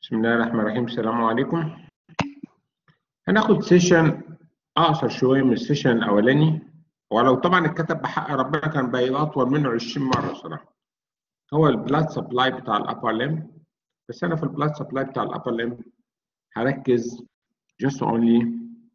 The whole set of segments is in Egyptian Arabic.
بسم الله الرحمن الرحيم السلام عليكم هناخد سيشن اقصر شويه من السيشن الاولاني ولو طبعا اتكتب بحق ربنا كان بقى اطول منه 20 مره صراحه هو البلاد سبلاي بتاع الابر ليم بس انا في البلاد سبلاي بتاع الابر ليم هركز just only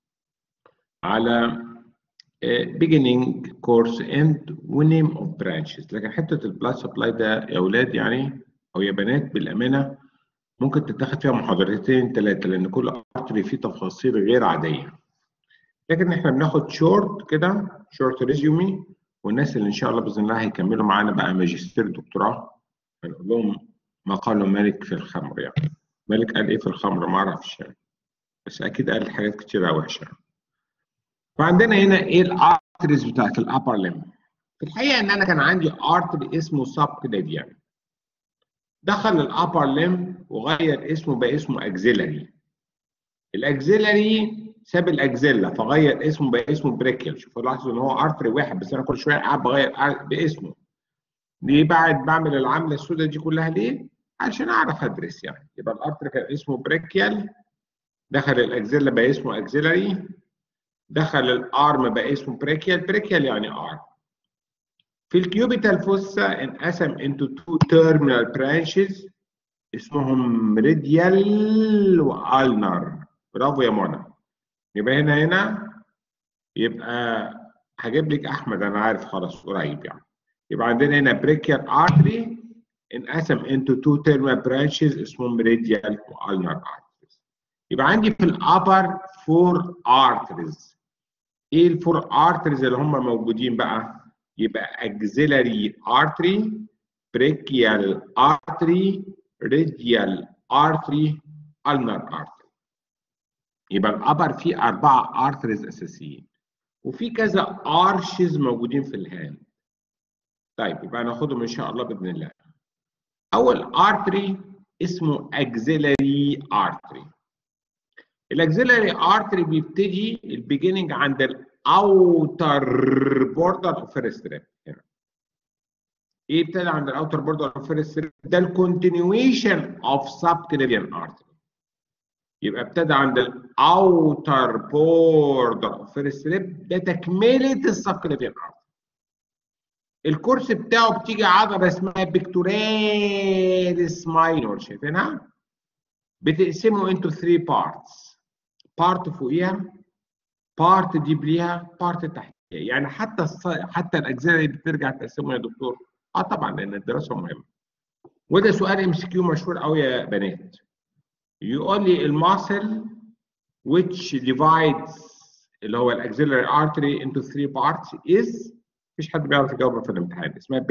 على beginning course end ونيم of branches لكن حته البلاد سبلاي ده يا اولاد يعني او يا بنات بالامانه ممكن تتاخد فيها محاضرتين ثلاثه لان كل ارتري فيه تفاصيل غير عاديه لكن احنا بناخد شورت كده شورت ريزيومي والناس اللي ان شاء الله باذن الله هيكملوا معانا بقى ماجستير دكتوراه هنقول لهم ما قاله مالك في الخمر يعني مالك قال ايه في الخمر ما اعرفش يعني بس اكيد قال حاجات كتيره وحشه فعندنا هنا ايه الارتريز بتاعت الابر ليم في الحقيقه ان انا كان عندي ارتري اسمه سب كليفيان دخل الابر ليم وغير اسمه بقى اسمه اكزيلري الاكزيلري ساب الاكزيلا فغير اسمه بقى اسمه بريكل شوفوا لاحظوا ان هو ارتري واحد بس انا كل شويه قاعد بغير باسمه ليه بعد بعمل العمله السوداء دي كلها ليه؟ عشان اعرف ادرس يعني يبقى الارتري كان اسمه بريكيال دخل الاكزيلا بقى اسمه اكزيلري دخل الارم بقى اسمه بريكيال بريكيال يعني ارم في الكيوبيتال فوسا انقسم into two terminal branches اسمهم ريديال والنر برافو يا منى يبقى هنا هنا يبقى هجيب لك احمد انا عارف خلاص قريب يعني يبقى عندنا هنا بريكيال ارتري انقسم into two terminal branches اسمهم ريديال والنر ارتريز يبقى عندي في الابر فور ارتريز ايه الفور ارتريز اللي هم موجودين بقى يبقى axillary artery brachial artery radial artery ulnar artery يبقى الابر فيه اربعه ارتريز اساسيين وفي كذا ارشز موجودين في الهاند طيب يبقى ناخدهم ان شاء الله باذن الله اول ارتري اسمه axillary artery الاكزيلاري ارتري بيبتدي البيجيننج عند الاوتر بوردر اوف فيرست ريب هنا ايه ابتدى عند الاوتر بوردر اوف فيرست ريب ده الكونتينيويشن اوف سب كليفيان ارتري يبقى ابتدى عند الاوتر بوردر اوف فيرست ريب ده تكمله السب كليفيان ارتري الكورس بتاعه بتيجي عضله اسمها بيكتوراليس ماينور شايفينها بتقسمه انتو 3 بارتس بارت فوقيها بارت ديب ليها بارت تحتيها يعني حتى الص... حتى الاجزاء اللي بترجع تقسمه يا دكتور اه طبعا لان الدراسه مهمه وده سؤال ام سي كيو مشهور قوي يا بنات يقول لي الماسل which divides اللي هو الاكسلري artery into three parts is مفيش حد بيعرف يجاوب في الامتحان اسمها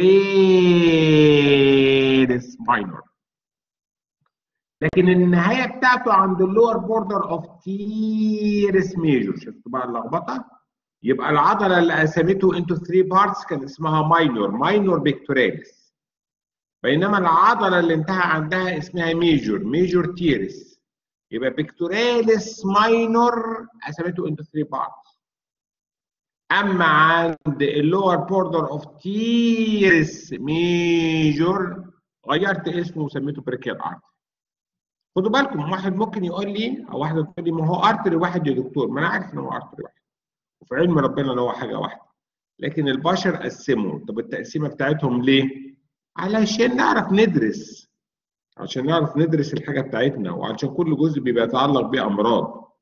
pectoralis minor لكن النهايه بتاعته عند اللور بوردر اوف تيرس ميجور شفتوا بقى اللخبطه يبقى العضله اللي قسمته انتو 3 بارتس كان اسمها ماينور ماينور بيكتوراليس بينما العضله اللي انتهى عندها اسمها ميجور ميجور تيرس يبقى بيكتوراليس ماينور قسمته انتو 3 بارتس اما عند اللور بوردر اوف تيرس ميجور غيرت اسمه وسميته بريكيال ارتري خدوا بالكم واحد ممكن يقول لي او واحده تقول لي ما هو ارتري واحد يا دكتور ما انا عارف ان هو ارتري واحد وفي علم ربنا ان هو حاجه واحده لكن البشر قسموا طب التقسيمه بتاعتهم ليه؟ علشان نعرف ندرس عشان نعرف ندرس الحاجه بتاعتنا وعشان كل جزء بيبقى يتعلق بيه امراض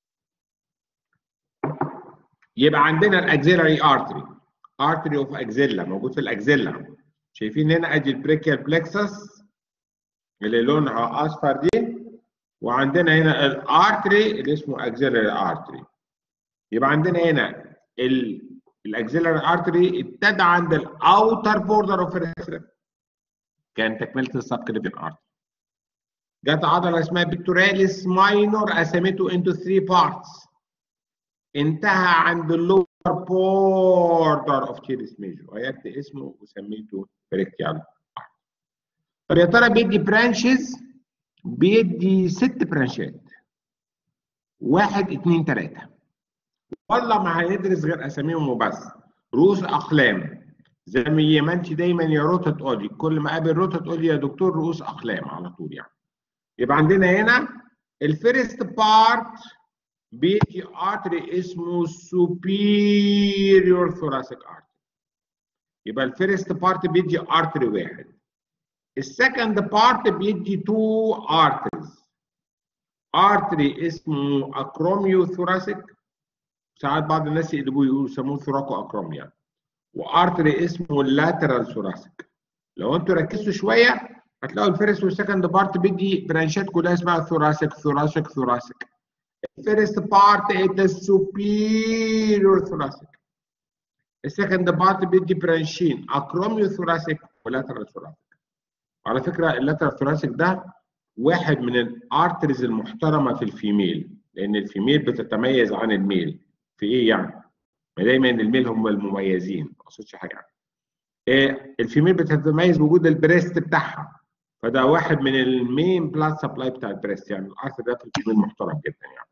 يبقى عندنا الاكزيلاري ارتري ارتري اوف اكزيلا موجود في الاكزيلا شايفين هنا ادي البريكيال بلكسس اللي لونها اصفر دي وعندنا هنا الارتري اللي اسمه اكزيلاري ارتري يبقى عندنا هنا الاكزيلاري ارتري ابتدى عند الاوتر بوردر اوف الريسرب كان تكمله السب كليفين ارتري جت عضله اسمها بيكتوراليس ماينور قسمته انتو 3 بارتس انتهى عند اللور بوردر اوف تيريس ميجور غيرت اسمه وسميته بريكيال طب يا ترى بيدي برانشز بيدي ست برانشات واحد اتنين تلاته والله ما هندرس غير اساميهم وبس رؤوس اقلام زي ما انت دايما يا روتا تقولي كل ما اقابل روتا تقول لي يا دكتور رؤوس اقلام على طول يعني يبقى عندنا هنا الفيرست بارت بيدي ارتري اسمه superior thoracic artery يبقى الفيرست بارت بيدي ارتري واحد السكند بارت بيدي تو ارتريز ارتري اسمه اكروميو ثوراسيك ساعات بعض الناس يقلبوه يقولوا يسموه ثوراكو اكروميا وارتري اسمه اللاترال ثوراسيك لو انتوا ركزتوا شويه هتلاقوا الفيرست والسكند بارت بيدي برانشات كلها اسمها ثوراسيك ثوراسيك ثوراسيك الفيرست بارت is superior thoracic السكند بارت بيدي برانشين اكروميو ثوراسيك ولاترال ثوراسيك على فكره اللاترال ثوراسيك ده واحد من الارتريز المحترمه في الفيميل لان الفيميل بتتميز عن الميل في ايه يعني؟ ما دايما الميل هم المميزين ما اقصدش حاجه يعني. إيه الفيميل بتتميز بوجود البريست بتاعها فده واحد من المين بلاد سبلاي بتاع البريست يعني الارثر ده في الفيميل محترم جدا يعني.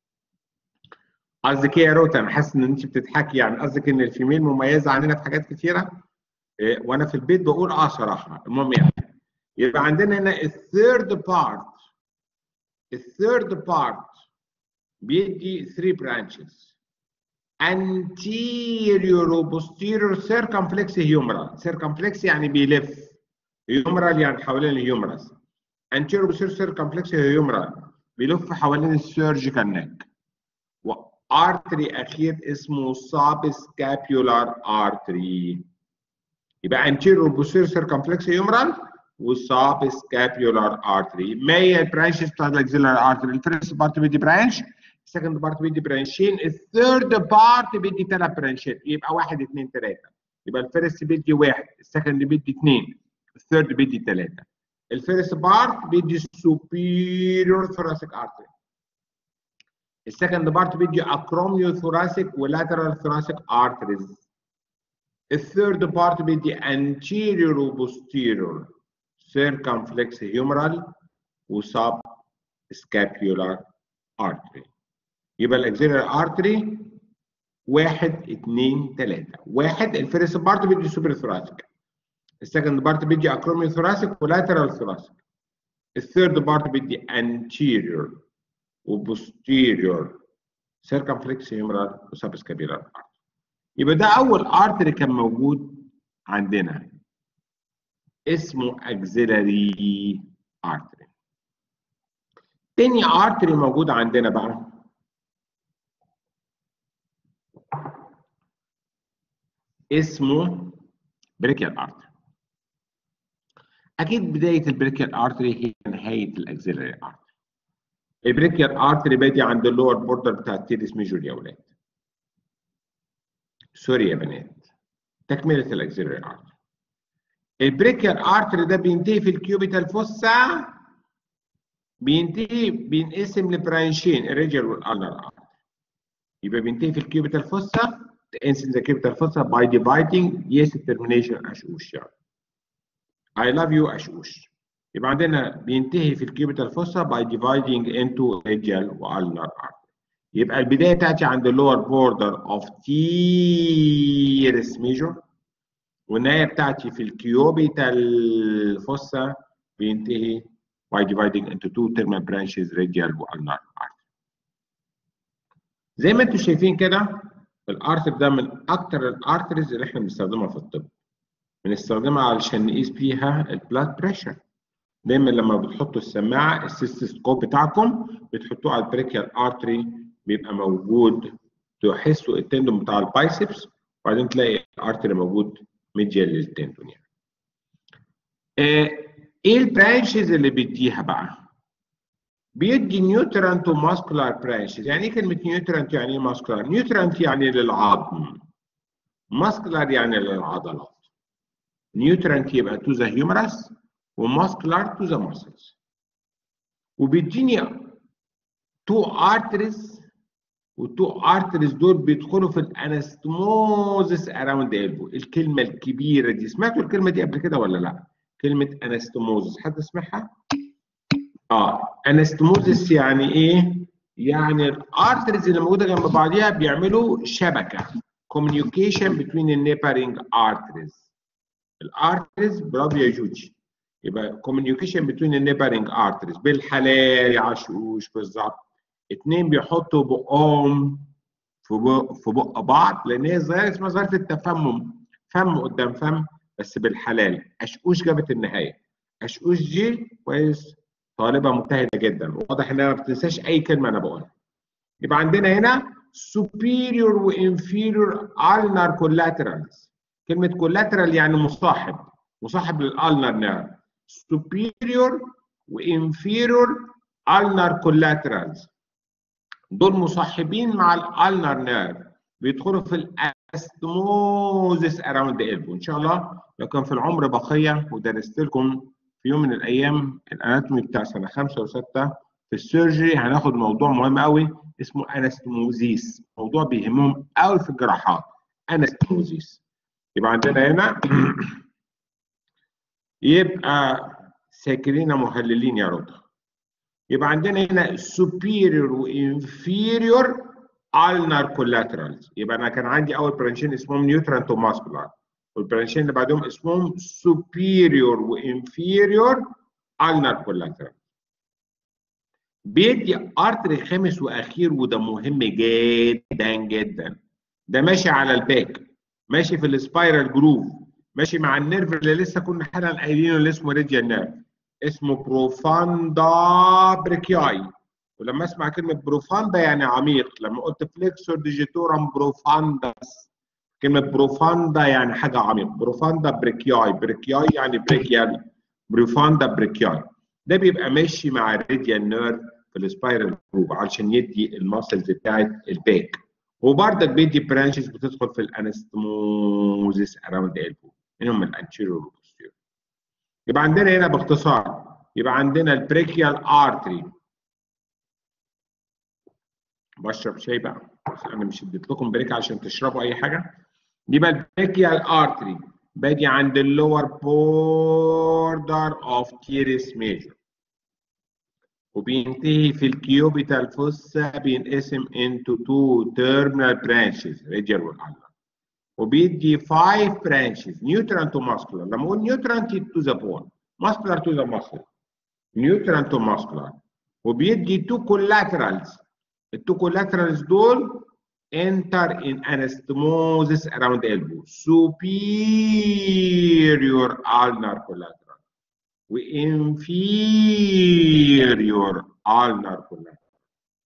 قصدك ايه يا روتا؟ انا حاسس ان انت بتضحكي يعني قصدك ان الفيميل مميزه عننا في حاجات كتيره إيه وانا في البيت بقول اه صراحه المهم يعني يبقى عندنا هنا الثيرد بارت الثيرد بارت بيدي 3 برانشز anterior وposterior circumflex humeral circumflex يعني بيلف humeral يعني حوالين الهيومرس anterior posterior circumflex humeral بيلف حوالين السيرجيكال نيك وارتري اخير اسمه subscapular artery يبقى anterior posterior circumflex humeral والساب سكابيولار ارتري ما هي البرانشز بتاعت الاكسيلار ارتري الفيرست بارت بيدي برانش السكند بارت بيدي برانشين الثيرد بارت بيدي ثلاث برانشات يبقى واحد اثنين ثلاثه يبقى الفيرست بيدي واحد السكند بيدي اثنين الثيرد بيدي ثلاثه الفيرست بارت بيدي superior thoracic artery السكند بارت بيدي acromio thoracic ولاترال thoracic arteries الثيرد بارت بيدي anterior وposterior circumflex humeral وسب scapular artery يبقى الاكسيلر ارتري واحد اثنين ثلاثة واحد الفيرست بارت بيدي سوبر ثوراسيك السكند بارت بيدي اكروميو ثوراسيك ولاترال ثوراسيك الثيرد بارت بيدي anterior وبوستيريور circumflex humeral وسب scapular artery يبقى ده اول ارتري كان موجود عندنا اسمه axillary artery تاني artery موجود عندنا بقى اسمه brachial artery اكيد بدايه البريكيال ارتري هي نهايه الاكسلري ارتري البريكيال ارتري بادي عند اللور بوردر بتاع التيريس ميجور يا اولاد سوري يا بنات تكمله الاكسلري ارتري البريكيال ارتري ده بينتهي في الكيوبيتال فوسا بينتهي بينقسم لبرانشين الريجر والالر ارتري يبقى بينتهي في الكيوبيتال فوسا انسن ذا كيوبيتال فوسا باي ديفايدنج يس termination اشوش يعني I love you اشوش يبقى عندنا بينتهي في الكيوبيتال فوسا باي ديفايدنج انتو ريجال والنر ارتري يبقى البدايه بتاعتي عند اللور بوردر اوف تيرس ميجور والنهايه بتاعتي في الكيوبيتال فوسا بينتهي by dividing into two terminal branches radial والنر artery. زي ما انتم شايفين كده الارتر ده من اكتر الارتريز اللي احنا بنستخدمها في الطب. بنستخدمها علشان نقيس بيها البلاد بريشر. دايما لما بتحطوا السماعه السيستوسكوب بتاعكم بتحطوه على البريكيال ارتري بيبقى موجود تحسوا التندون بتاع البايسبس وبعدين تلاقي الارتري موجود ميديال للتندون يعني. ايه البرانشز اللي بيديها بقى؟ بيدي نيوترانت وماسكولار برانشز، يعني ايه كلمة نيوترانت يعني ايه ماسكولار؟ نيوترانت يعني للعظم. ماسكولار يعني للعضلات. نيوترانت يبقى تو ذا هيومرس وماسكولار تو ذا ماسلز. وبيديني تو ارتريز والتو ارتريز دول بيدخلوا في الانستموزس اراوند البو الكلمه الكبيره دي سمعتوا الكلمه دي قبل كده ولا لا كلمه انستموزس حد سمعها اه انستموزس يعني ايه يعني الارتريز اللي موجوده جنب بعضيها بيعملوا شبكه communication between the neighboring arteries الارتريز برافو يا جوجي يبقى communication between the neighboring arteries بالحلال يا عشوش بالظبط اتنين بيحطوا بقهم في بق في بق بعض لان هي ظاهره اسمها ظاهره التفمم فم قدام فم بس بالحلال اشقوش جابت النهايه اشقوش دي كويس طالبه مجتهده جدا واضح انها ما بتنساش اي كلمه انا بقولها يبقى عندنا هنا superior و inferior ulnar collaterals كلمه collateral يعني مصاحب مصاحب للالنر نيرف superior و inferior ulnar collaterals دول مصاحبين مع الالنر نيرف بيدخلوا في الاستموزس اراوند ذا elbow ان شاء الله لو كان في العمر بقيه ودرست لكم في يوم من الايام الاناتومي بتاع سنه خمسه وسته في السيرجري هناخد موضوع مهم قوي اسمه انستموزيس موضوع بيهمهم قوي في الجراحات انستموزيس يبقى عندنا هنا يبقى ساكنين مهللين يا رضا يبقى عندنا هنا superior و inferior ulnar collaterals يبقى انا كان عندي اول برانشين اسمهم نيوترانت وماسكولار والبرانشين اللي بعدهم اسمهم superior و inferior ulnar collateral بيدي ارتري خامس واخير وده مهم جدا جدا ده ماشي على الباك ماشي في السبايرال جروف ماشي مع النيرف اللي لسه كنا حالا قايلينه اللي اسمه ريديال نيرف اسمه بروفاندا بريكياي ولما اسمع كلمه بروفاندا يعني عميق لما قلت فليكسور ديجيتورم بروفانداس كلمه بروفاندا يعني حاجه عميق بروفاندا بريكياي بريكياي يعني بريكيال بروفاندا بريكياي ده بيبقى ماشي مع الريديال نيرف في السبايرال جروب علشان يدي الماسلز بتاعت الباك وبرضك بيدي برانشز بتدخل في الانستموزيس اراوند البو منهم الانتيريور والبوستيريور يبقى عندنا هنا باختصار يبقى عندنا البريكيال ارتري بشرب شاي بقى بس انا مش اديت لكم بريك عشان تشربوا اي حاجه يبقى البريكيال ارتري باجي عند اللور بوردر اوف تيريس ميجر وبينتهي في الكيوبيتال فوسا بينقسم into two terminal branches radial والالنر وبيدي five branches neutral to muscular لما اقول neutral to the bone muscular to the muscle neutral to muscular وبيدي two collaterals التو collaterals دول enter in anastomosis around the elbow superior ulnar collateral وinferior ulnar collateral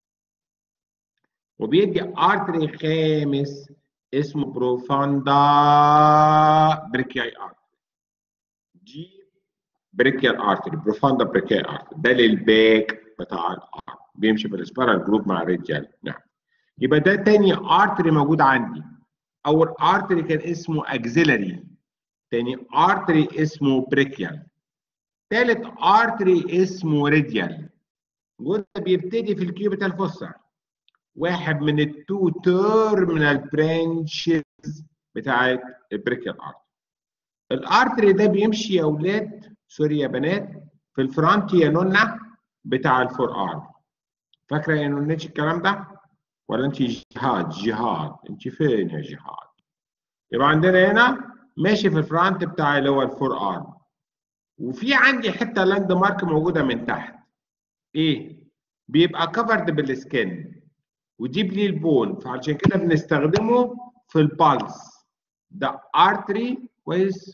وبيدي artery خامس اسمه بروفاندا بريكياي ارتري دي بريكيال ارتري بروفاندا بريكياي ارتري ده للباك بتاع الارم بيمشي في السبارال جروب مع الرجال نعم يبقى ده تاني ارتري موجود عندي اول ارتري كان اسمه اكزيلري تاني ارتري اسمه بريكيال تالت ارتري اسمه ريديال وده بيبتدي في الكيوبيتال فوسا واحد من التو تيرمينال برانشز بتاعت البريكيال ارتري الارتري ده بيمشي يا اولاد سوري يا بنات في الفرونت يا نونا بتاع الفور ارم فاكره يا نونتش الكلام ده ولا انت جهاد جهاد انت فين يا جهاد يبقى عندنا هنا ماشي في الفرونت بتاع اللي هو الفور ارم وفي عندي حته لاند مارك موجوده من تحت ايه بيبقى كفرد بالسكن ودي لي البون فعشان كده بنستخدمه في البالس ده ارتري كويس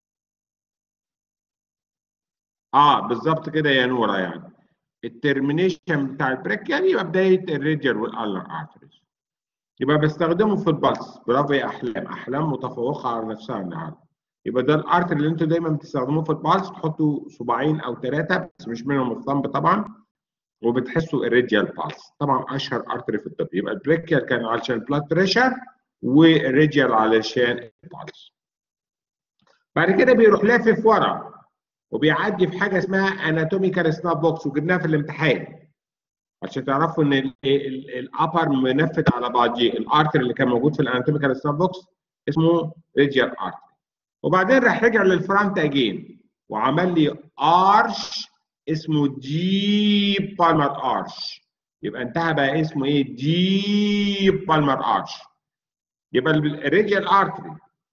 اه بالظبط كده يا نوره يعني الترمينيشن بتاع البريكيال يبقى بدايه الريديال والالر ارتريز يبقى بستخدمه في البلس برافو يا احلام احلام متفوقه على نفسها النهارده يبقى ده الارتري اللي انتوا دايما بتستخدموه في البلس تحطوا صباعين او ثلاثه بس مش منهم الثمب طبعا وبتحسوا الريديال بالس طبعا اشهر ارتري في الطب يبقى البريكيال كان علشان البلاد بريشر والريديال علشان البالس بعد كده بيروح لافف ورا وبيعدي في حاجه اسمها اناتوميكال سناب بوكس وجبناها في الامتحان عشان تعرفوا ان الابر منفذ على بعضيه الارتر اللي كان موجود في الاناتوميكال سناب بوكس اسمه ريديال ارتر وبعدين راح رجع للفرونت اجين وعمل لي ارش اسمه ديب بالمر ارش يبقى انتهى بقى اسمه ايه ديب بالمر ارش يبقى الريديال ارتري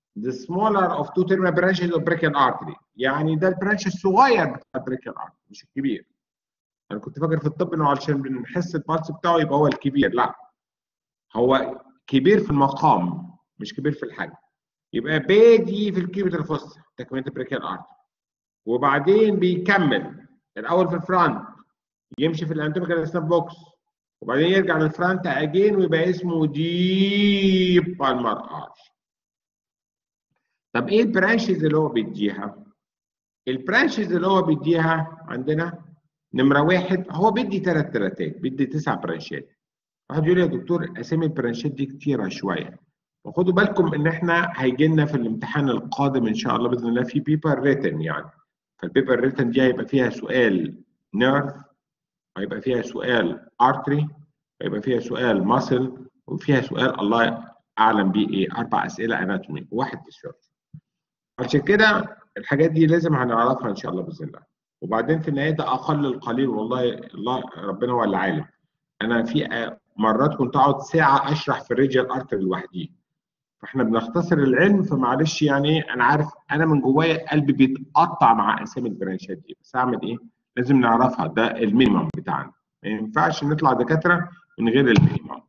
the smaller of two terminal branches of brachial artery يعني ده البرانش الصغير بتاع البراكيال artery مش الكبير انا كنت فاكر في الطب انه علشان بنحس البالس بتاعه يبقى هو الكبير لا هو كبير في المقام مش كبير في الحجم يبقى بادي في الكيبت الفصة تكمله البراكيال artery وبعدين بيكمل الاول في الفرونت يمشي في الانتوميكال سناب بوكس وبعدين يرجع للفرونت اجين ويبقى اسمه ديب بالمر ارش طب ايه البرانشز اللي هو بيديها البرانشز اللي هو بيديها عندنا نمره واحد هو بيدي ثلاث ثلاثات بيدي تسع برانشات واحد يقول لي يا دكتور اسامي البرانشات دي كتيره شويه وخدوا بالكم ان احنا هيجي لنا في الامتحان القادم ان شاء الله باذن الله في بيبر ريتن يعني فالبيبر ريتن دي هيبقى فيها سؤال نيرف هيبقى فيها سؤال ارتري هيبقى فيها سؤال ماسل وفيها سؤال الله اعلم بيه ايه اربع اسئله اناتومي وواحد فيسيولوجي عشان كده الحاجات دي لازم هنعرفها ان شاء الله باذن الله وبعدين في النهايه ده اقل القليل والله الله ربنا هو اللي عالم انا في مرات كنت اقعد ساعه اشرح في الريجيال ارتري لوحديه فاحنا بنختصر العلم فمعلش يعني انا عارف انا من جوايا قلبي بيتقطع مع اسامي البرانشات دي بس اعمل ايه؟ لازم نعرفها ده المينيمم بتاعنا ما ينفعش نطلع دكاتره من غير المينيمم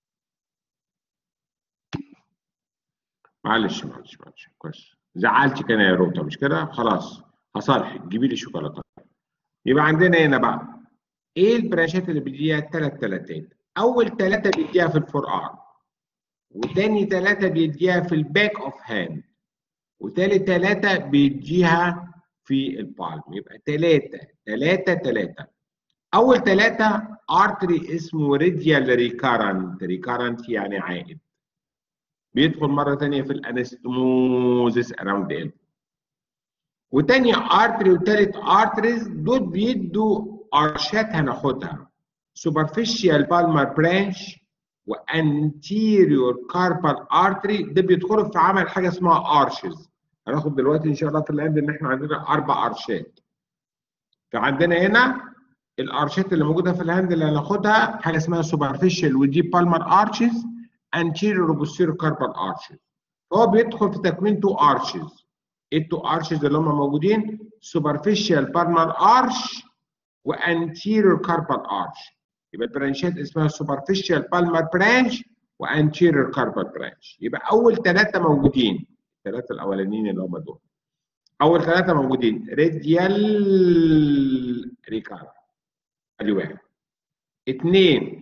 معلش معلش معلش كويس زعلتك انا يا روتا مش كده خلاص هصالحك جيبي لي شوكولاته يبقى عندنا هنا بقى ايه البرانشات اللي بيديها ثلاث ثلاثات اول ثلاثه بيديها في الفور ارم وتاني ثلاثه بيديها في الباك اوف هاند وتالت ثلاثه بيديها في البالم يبقى ثلاثه ثلاثه ثلاثه اول ثلاثه ارتري اسمه ريديال ريكارنت ريكارنت يعني عائد بيدخل مره ثانيه في الانستموزس اراوند ال وتاني ارتري وتالت ارتريز دول بيدوا ارشات هناخدها سوبرفيشال بالمر برانش وانتيريور كاربال ارتري ده بيدخلوا في عمل حاجه اسمها ارشز هناخد دلوقتي ان شاء الله في الاند ان احنا عندنا اربع ارشات فعندنا هنا الارشات اللي موجوده في الهاند اللي هناخدها حاجه اسمها سوبرفيشال ودي بالمر ارشز anterior وبوستيريور كاربال ارشز هو بيدخل في تكوين تو ارشز ايه التو ارشز اللي هم موجودين سوبرفيشال بالمر ارش وانتيريور كاربال ارش يبقى البرانشات اسمها سوبرفيشال بالمر برانش وانتيريور كاربال برانش يبقى اول ثلاثه موجودين الثلاثه الاولانيين اللي هم دول اول ثلاثه موجودين راديال ريكارد ادي واحد اثنين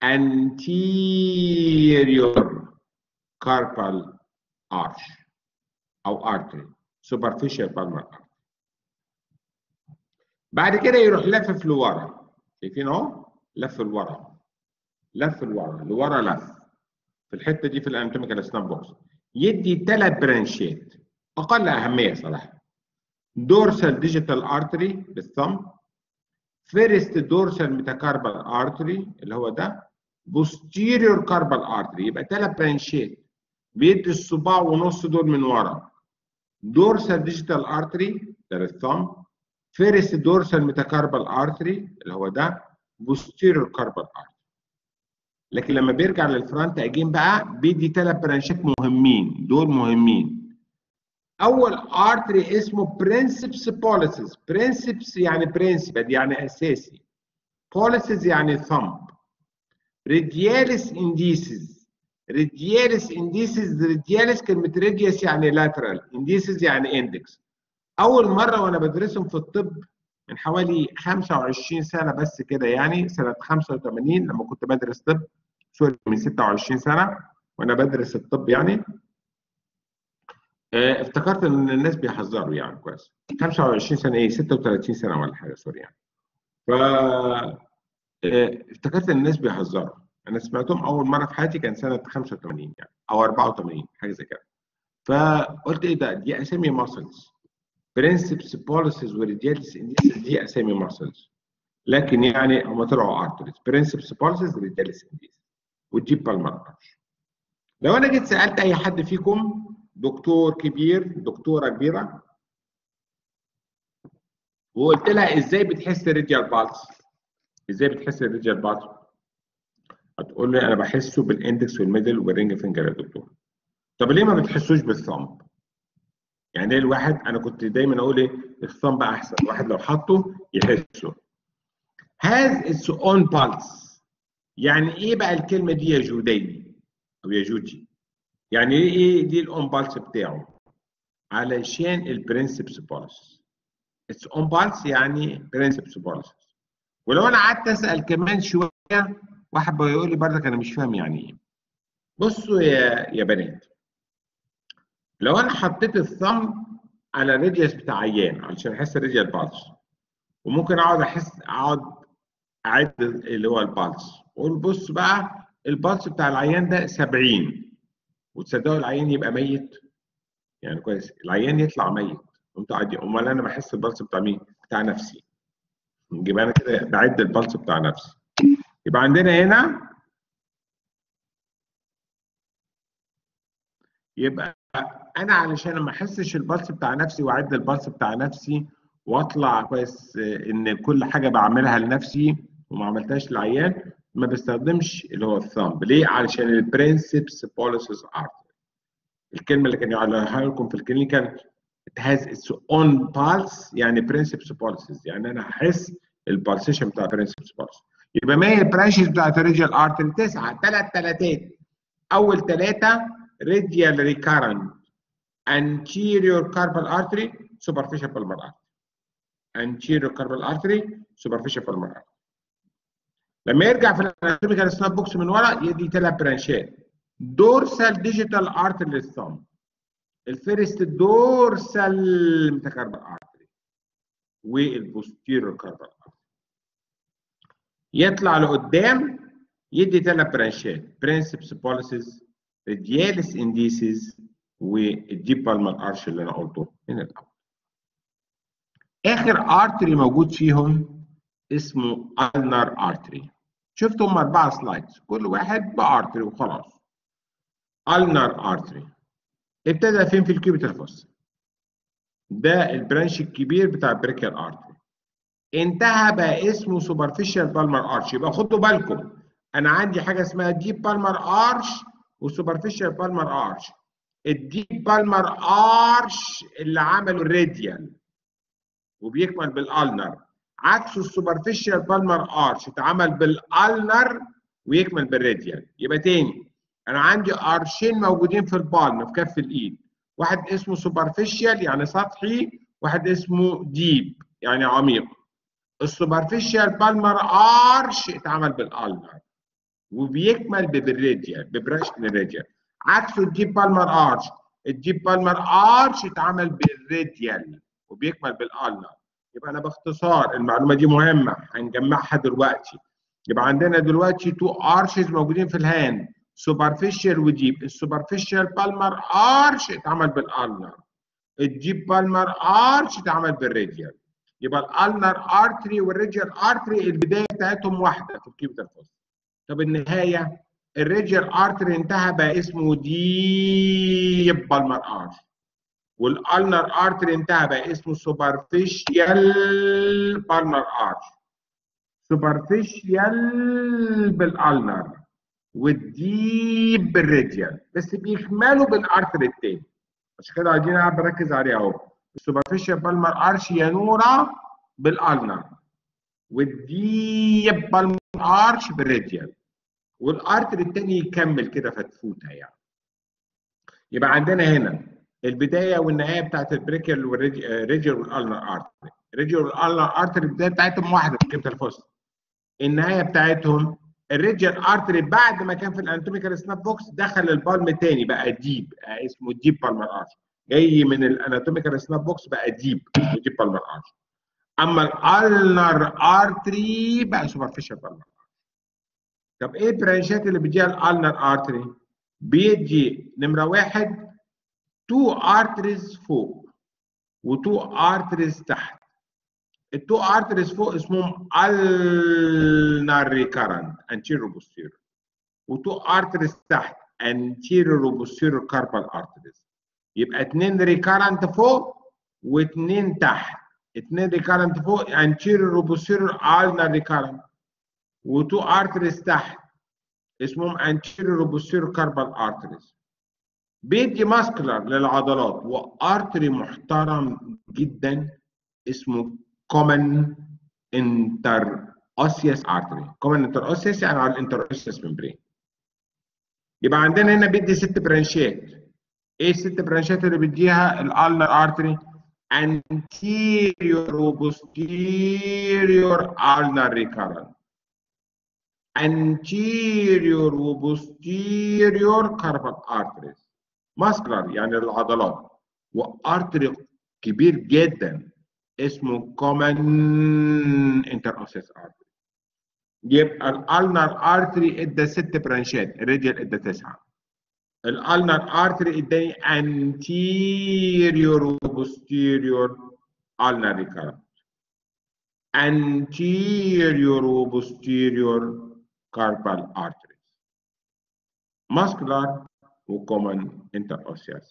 anterior carpal arch او artery superficial palmar artery بعد كده يروح لفف لورا شايفين اهو لف لورا لف لورا لورا لف في الحته دي في الاناتوميكال سناب بوكس يدي ثلاث برانشات اقل اهميه صراحه دورسال ديجيتال ارتري بالثumb فيرست دورسال ميتاكاربال ارتري اللي هو ده بوستيريور كاربال ارتري يبقى ثلاث برانشات بيدي الصباع ونص دول من ورا دورسال ديجيتال ارتري ده الثumb فيرست دورسال ميتاكاربال ارتري اللي هو ده بوستيريور كاربال ارتري لكن لما بيرجع للفرونت اجين بقى بيدي ثلاث برانشات مهمين دول مهمين اول ارتري اسمه برنسبس بوليسز برنسبس يعني برنسبل يعني اساسي بوليسز يعني ثمب ريدياليس انديسز ريدياليس انديسز ريدياليس كلمه ريديوس يعني لاترال انديسز يعني اندكس اول مره وانا بدرسهم في الطب من حوالي 25 سنه بس كده يعني سنه 85 لما كنت بدرس طب سوري من 26 سنه وانا بدرس الطب يعني اه افتكرت ان الناس بيحذروا يعني كويس 25 سنه ايه 36 سنه ولا حاجه سوري يعني ف افتكرت ان الناس بيهزروا انا سمعتهم اول مره في حياتي كان سنه 85 يعني او 84 حاجه زي كده فقلت ايه ده دي اسامي ماسلز برنسبس بوليسز وريدياليس انديسز دي اسامي ماسلز لكن يعني هم طلعوا ارتريز برنسبس بوليسز ريدياليس انديسز ودي بالمر لو انا جيت سالت اي حد فيكم دكتور كبير دكتوره كبيره وقلت لها ازاي بتحس الريديال بالس ازاي بتحس الريديال بالس هتقول لي انا بحسه بالاندكس والميدل والرينج فينجر يا دكتور طب ليه ما بتحسوش بالثامب يعني ايه الواحد انا كنت دايما اقول ايه الثumb بقى احسن الواحد لو حطه يحسه has its own pulse يعني ايه بقى الكلمه دي يا جودي او يا جوجي يعني ايه ايه دي الاون بالس بتاعه علشان البرنسبس بالس اتس اون بالس يعني برنسبس بالس ولو انا قعدت اسال كمان شويه واحد بيقول لي برضك انا مش فاهم يعني ايه بصوا يا يا بنات لو انا حطيت الثumb على الريديوس بتاع عيان علشان احس الريديال بالس وممكن اقعد احس اقعد اعد اللي هو البالس واقول بص بقى البالس بتاع العيان ده 70 وتصدقوا العيان يبقى ميت يعني كويس العيان يطلع ميت انتوا قاعدين امال انا بحس البلس بتاع مين؟ بتاع نفسي يبقى انا كده بعد البلس بتاع نفسي يبقى عندنا هنا يبقى انا علشان ما احسش البلس بتاع نفسي واعد البلس بتاع نفسي واطلع كويس ان كل حاجه بعملها لنفسي وما عملتهاش للعيان ما بستخدمش اللي هو الثامب ليه؟ علشان البرنسبس بوليسز ارت الكلمه اللي كان يقولها لكم في الكلينيكال it has its own pulse يعني principles pulses يعني انا هحس البالسيشن بتاع principles pulse يبقى ما هي البرانشز بتاعت الريجيال ارتري تسعه ثلاث ثلاثات اول ثلاثه radial recurrent anterior carpal artery superficial pulmonary artery anterior carpal artery superficial pulmonary artery لما يرجع في الاناتوميكال سناب بوكس من ورا يدي ثلاث برانشات دورسال ديجيتال ارتري للثumb الفيرست دورسال ميتاكاربال ارتري والبوستيريور كاربال ارتري يطلع لقدام يدي ثلاث برانشات برنسبس بوليسز ريدياليس انديسيز والديب بالمال ارش اللي انا قلته من الاول اخر ارتري موجود فيهم اسمه النر ارتري شفتوا هم اربعه سلايدز كل واحد بارتري وخلاص النر ارتري ابتدى فين في الكيوبيتال فوس ده البرانش الكبير بتاع البريكيال ارتري انتهى بقى اسمه سوبرفيشال بالمر ارش يبقى خدوا بالكم انا عندي حاجه اسمها ديب بالمر ارش وسوبرفيشال بالمر ارش الديب بالمر ارش اللي عمله الراديال وبيكمل بالالنر عكس السوبرفيشال بالمر ارش اتعمل بالالنر ويكمل بالراديال يبقى تاني انا عندي ارشين موجودين في البالم في كف الايد واحد اسمه سوبرفيشال يعني سطحي واحد اسمه ديب يعني عميق السوبرفيشال بالمر ارش اتعمل بالالنر وبيكمل بالراديال ببرانش من الراديال عكسه الديب بالمر ارش الديب بالمر ارش اتعمل بالراديال وبيكمل بالالنر يبقى انا باختصار المعلومه دي مهمه هنجمعها دلوقتي يبقى عندنا دلوقتي تو ارشز موجودين في الهاند سوبرفيشال وديب السوبرفيشال بالمر ارش اتعمل بالالنر الديب بالمر ارش اتعمل بالراديال يبقى الالنر ارتري والريجيال ارتري البدايه بتاعتهم واحده في الكيوبيتال فوس طب النهايه الريجيال ارتري انتهى بقى اسمه ديب بالمر ارش والالنر ارتري انتهى بقى اسمه سوبرفيشال بالمر ارش سوبرفيشال بالالنر والديب بالراديال بس بيكملوا بالارتري التاني عشان كده عايزين قاعد بركز عليه اهو السوبرفيشال بالمر ارش يا نورا بالالنر والديب بالمر ارش بالراديال والارتري التاني يكمل كده فتفوته يعني يبقى عندنا هنا البدايه والنهايه بتاعت البريكل والريجر والالنر ارتري الريجر والالنر ارتري البدايه بتاعتهم واحده في كبده الفصل النهايه بتاعتهم الريجر ارتري بعد ما كان في الاناتوميكال سناب بوكس دخل البالم تاني بقى ديب بقى اسمه ديب بالمر ارش جاي من الاناتوميكال سناب بوكس بقى ديب اسمه ديب بالمر ارش اما الالنر ارتري بقى سوبرفيشال بالمر طب ايه البرانشات اللي بيديها الالنر ارتري؟ بيدي نمره واحد تو ارتريز فوق وتو ارتريز تحت التو ارتريز فوق اسمهم النار ريكارنت انتيرو بوستيرو وتو ارتريز تحت انتيرو بوستيرو كاربال ارتريز يبقى اثنين ريكارنت فوق واثنين تحت اثنين ريكارنت فوق انتيرو بوستيرو النار ريكارنت وتو ارتريز تحت اسمهم anterior posterior carpal arteries بيدي ماسكولار للعضلات وارتري محترم جدا اسمه كومن انتر اوسيوس ارتري كومن انتر اوسيوس يعني على الانتر اوسيوس ممبرين يبقى عندنا هنا بيدي ست برانشات ايه الست برانشات اللي بيديها الالنر ارتري anterior وposterior ulnar recurrent anterior وposterior carpal arteries muscular يعني العضلات وارتري كبير جدا اسمه common interosseous artery يبقى الالنر ارتري ادى ست برانشات الراديال ادى تسعه الالنر ارتري اداني anterior وposterior ulnar recurrent anterior وposterior carpal arteries muscular وcommon interosseous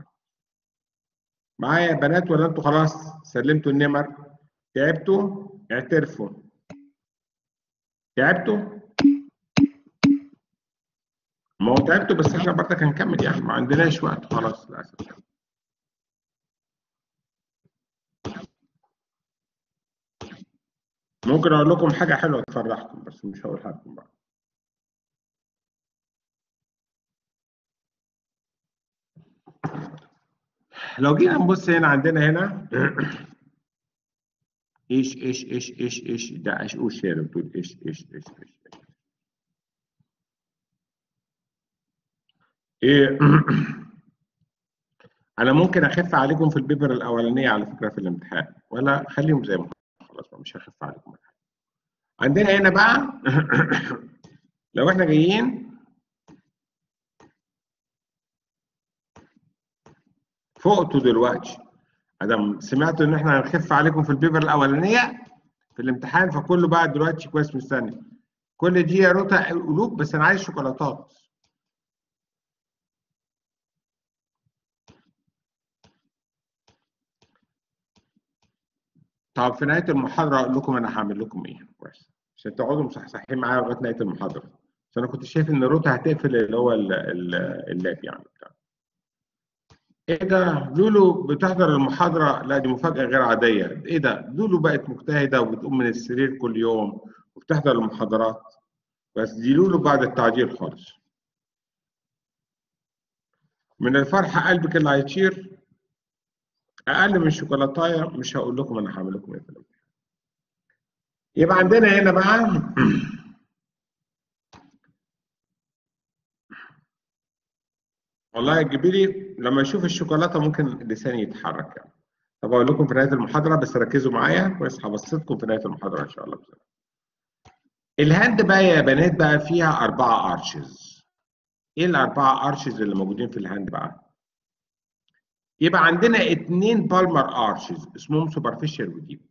معايا يا بنات ولا انتوا خلاص سلمتوا النمر تعبتوا اعترفوا تعبتوا ما هو تعبتوا بس احنا برضك هنكمل يعني ما عندناش وقت خلاص للاسف يعني. ممكن اقول لكم حاجه حلوه تفرحكم بس مش هقولها لكم بقى لو جينا نبص هنا عندنا هنا ايش ايش ايش ايش ايش ده ايش اوش هي اللي بتقول ايش ايش ايش ايش ايه انا ممكن اخف عليكم في البيبر الاولانيه على فكره في الامتحان ولا خليهم زي ما هم خلاص بقى مش هخف عليكم عندنا هنا بقى لو احنا جايين فوقتوا دلوقتي ادم سمعتوا ان احنا هنخف عليكم في البيبر الاولانيه في الامتحان فكله بقى دلوقتي كويس مستني كل دي يا روتا قلوب بس انا عايز شوكولاتات طب في نهايه المحاضره اقول لكم انا هعمل لكم ايه كويس عشان تقعدوا مصحصحين معايا لغايه نهايه المحاضره بس انا كنت شايف ان روتا هتقفل اللي هو اللاب يعني بتاع ايه ده لولو بتحضر المحاضره لا دي مفاجاه غير عاديه ايه ده لولو بقت مجتهده وبتقوم من السرير كل يوم وبتحضر المحاضرات بس دي لولو بعد التعديل خالص من الفرحه قلبك اللي هيطير اقل من شوكولاتايه مش هقول لكم انا هعمل لكم ايه في الامتحان يبقى عندنا هنا بقى والله جيبي لي لما اشوف الشوكولاته ممكن لساني يتحرك يعني طب اقول لكم في نهايه المحاضره بس ركزوا معايا كويس هبسطكم في نهايه المحاضره ان شاء الله بسرعه الهاند بقى يا بنات بقى فيها اربعه ارشز ايه الاربعه ارشز اللي موجودين في الهاند بقى يبقى عندنا اثنين بالمر ارشز اسمهم سوبرفيشال وديب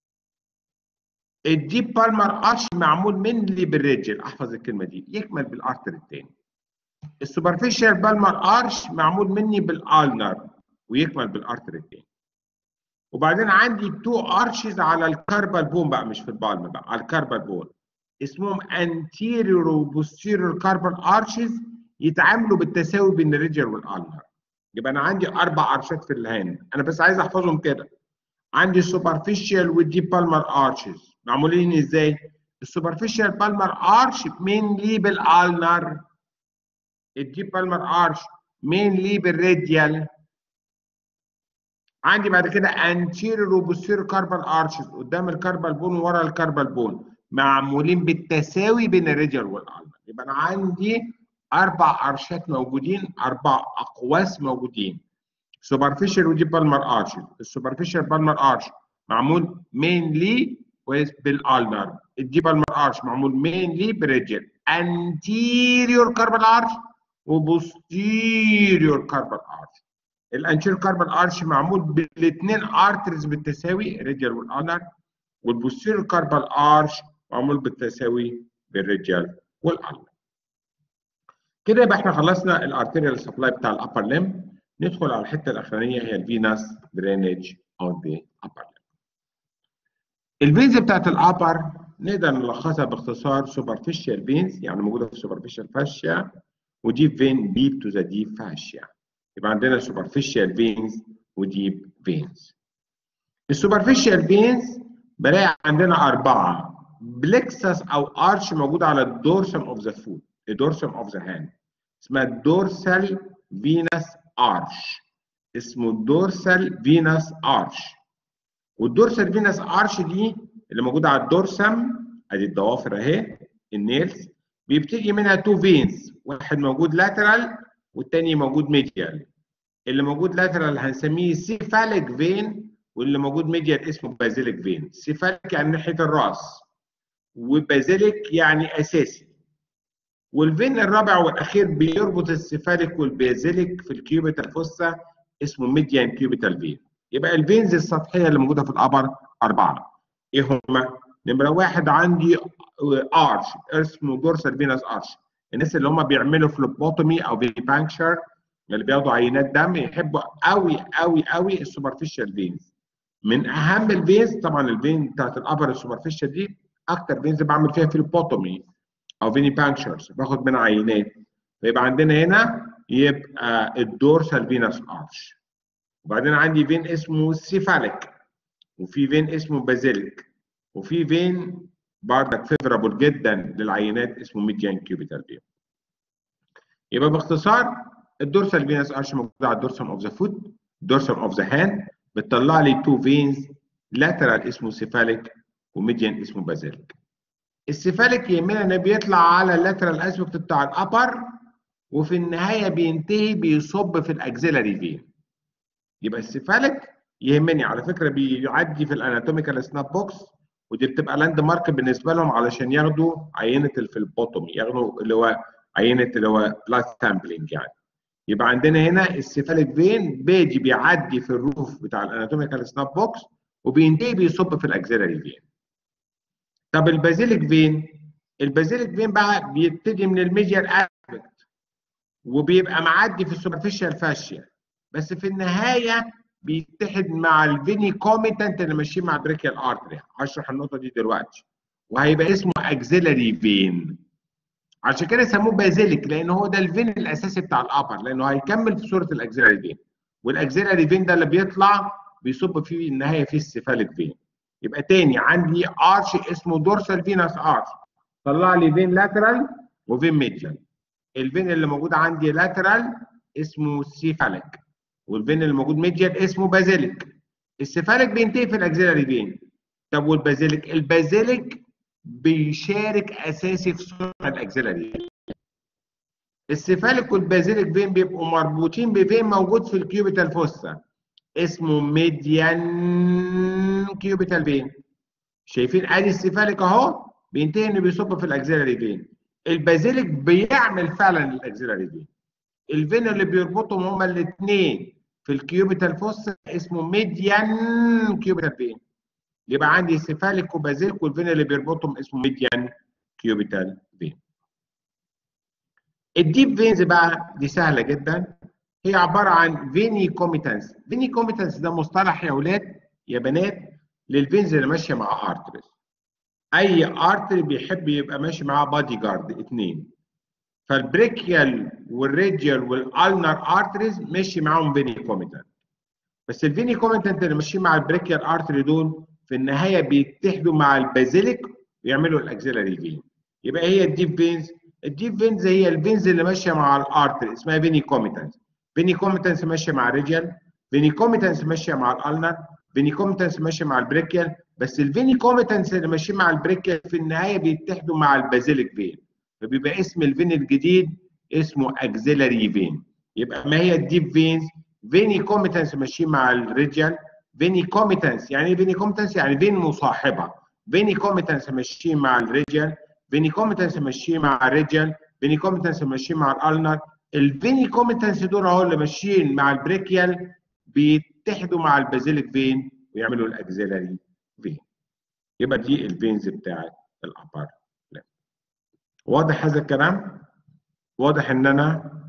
الديب بالمر ارش معمول منلي بالريجل احفظ الكلمه دي يكمل بالارتر الثاني السوبرفيشال بالمر ارش معمول مني بالالنر ويكمل بالارتر الثاني وبعدين عندي تو ارشز على الكاربال بون بقى مش في البالم بقى على الكاربال بون اسمهم anterior وبوستيريور كاربال ارشز يتعاملوا بالتساوي بين الريجل والالنر يبقى انا عندي اربع ارشات في الهاند انا بس عايز احفظهم كده عندي السوبرفيشال والديب بالمر ارشز معمولين ازاي السوبرفيشال بالمر ارش مينلي بالالنر الديب بالمر ارش مينلي بالراديال عندي بعد كده انتيريور وبوستيريور كاربال ارشز قدام الكاربال بون وورا الكاربال بون معمولين بالتساوي بين الراديال والالنر يبقى انا عندي اربع ارشات موجودين اربع اقواس موجودين سوبرفيشال ودي بالمر ارش السوبرفيشال بالمر ارش معمول مينلي بالالنر الدي بالمر ارش معمول مينلي بريجل انتيريور كاربال ارش وبوستيريور كاربال ارش الانتيريور كاربال ارش معمول بالاثنين ارترز بالتساوي الريجل والالنر والبوستيريور كاربال ارش معمول بالتساوي بالريجل والالنر كده يبقى احنا خلصنا الارتيريال سبلاي بتاع الابر ليم ندخل على الحته الاخرانيه هي الفيناس درينج اوف ذا ابر ليم الفينز بتاعت الابر نقدر نلخصها باختصار سوبرفيشال فينز يعني موجوده في سوبرفيشال فاشيا ودي فين بيب تو ذا ديب فاشيا يبقى عندنا سوبرفيشال فينز وديب فينز السوبرفيشال فينز بلاقي عندنا اربعه بلكسس او ارش موجود على الدورسم اوف ذا فوت الدورسم اوف ذا هاند اسمها الدورسال فينس ارش اسمه الدورسال فينس ارش والدورسال فينس ارش دي اللي موجوده على الدورسم ادي الضوافر اهي النيلز بيبتدي منها تو فينز واحد موجود لاترال والتاني موجود ميديال اللي موجود لاترال هنسميه سيفاليك فين واللي موجود ميديال اسمه بازيليك فين سيفاليك يعني ناحيه الراس وبازيليك يعني اساسي والفين الرابع والاخير بيربط السيفاليك والبازيليك في الكيوبيتال فوسا اسمه ميديان كيوبيتال فين يبقى الفينز السطحيه اللي موجوده في الابر اربعه ايه هما؟ نمره واحد عندي ارش اسمه دورسال فينس ارش الناس اللي هم بيعملوا فلوبوتومي او بانكشر اللي بياخدوا عينات دم يحبوا قوي قوي قوي السوبرفيشال فينز من اهم الفينز طبعا الفين بتاعت الابر السوبرفيشال دي اكتر فينز بعمل فيها فلوبوتومي او فيني بانكشرز باخد منها عينات فيبقى عندنا هنا يبقى الدورسال فينس ارش وبعدين عندي فين اسمه سيفاليك وفي فين اسمه بازيليك وفي فين بردك فيفرابل جدا للعينات اسمه ميديان كيوبيتال فين يبقى باختصار الدورسال فينس ارش موجود على الدورسم اوف ذا فوت الدورسم اوف ذا هاند بتطلع لي تو فينز لاترال اسمه سيفاليك وميديان اسمه بازيليك السيفاليك يهمنا انه بيطلع على اللاترال اسبكت بتاع الابر وفي النهايه بينتهي بيصب في الاكزيلاري فين يبقى السيفاليك يهمني على فكره بيعدي في الاناتوميكال سناب بوكس ودي بتبقى لاند مارك بالنسبه لهم علشان ياخدوا عينه الفلبوتومي ياخدوا اللي هو عينه اللي هو بلاد سامبلنج يعني يبقى عندنا هنا السيفاليك فين بيجي بيعدي في الروف بتاع الاناتوميكال سناب بوكس وبينتهي بيصب في الاكزيلاري فين طب البازيليك فين البازيليك فين بقى بيبتدي من الميديال اسبكت وبيبقى معدي في السوبرفيشال فاشيا بس في النهايه بيتحد مع الفيني كوميتنت اللي ماشيين مع بريكيال ارتري هشرح النقطه دي دلوقتي وهيبقى اسمه اكزيلاري فين عشان كده سموه بازيليك لان هو ده الفين الاساسي بتاع الابر لانه هيكمل في صوره الاكزيلاري فين والاكزيلاري فين ده اللي بيطلع بيصب فيه النهايه فيه السيفاليك فين يبقى تاني عندي ارش اسمه دورسال فينس ارش طلع لي فين لاترال وفين ميديال الفين اللي موجود عندي لاترال اسمه سيفاليك والفين اللي موجود ميديال اسمه بازيليك السيفاليك بينتهي في الاكزيلاري فين طب والبازيليك البازيليك بيشارك اساسي في صوره الاكزيلاري السيفاليك والبازيليك فين بيبقوا مربوطين بفين موجود في الكيوبيتال فوسا اسمه ميديان كيوبيتال فين شايفين ادي السيفاليك اهو بينتهي انه بيصب في الاكزيلاري فين البازيليك بيعمل فعلا الاكزيلاري فين الفين اللي بيربطهم هما الاثنين في الكيوبيتال فوسا اسمه ميديان كيوبيتال فين يبقى عندي سيفاليك وبازيليك والفين اللي بيربطهم اسمه ميديان كيوبيتال فين الديب فينز بقى دي سهله جدا هي عباره عن فيني كوميتانس فيني كوميتانس ده مصطلح يا اولاد يا بنات للفينز اللي ماشيه مع ارتريز اي ارتري بيحب يبقى ماشي معاه بادي جارد اثنين فالبريكيال والريديال والالنر ارتريز ماشي معاهم فيني كوميتانت بس الفيني كوميتانت اللي ماشيين مع البريكيال ارتري دول في النهايه بيتحدوا مع البازيليك ويعملوا الاكزيلاري فين يبقى هي الديب فينز الديب فينز هي الفينز اللي ماشيه مع الارتري اسمها فيني كوميتانس فيني كوميتانس ماشيه مع الريجيال فيني كوميتانس ماشيه مع الالنر فيني كوميتانس ماشيه مع البريكيال بس الفيني كوميتانس اللي ماشيين مع البريكيال في النهايه بيتحدوا مع البازيليك فين فبيبقى اسم الفين الجديد اسمه اكزيلاري فين يبقى ما هي الديب فينز فيني كوميتانس ماشيين مع الريجيال فيني كوميتانس يعني ايه فيني كوميتانس يعني فين مصاحبه فيني كوميتانس ماشيين مع الريجيال فيني كوميتانس ماشيين مع الريجيال فيني كوميتانس ماشيين مع الالنر الفيني كوميتانس دول اهو اللي ماشيين مع البريكيال بيتحدوا مع البازيليك فين ويعملوا الاكزيلاري فين يبقى دي الفينز بتاعت الابار واضح هذا الكلام واضح ان انا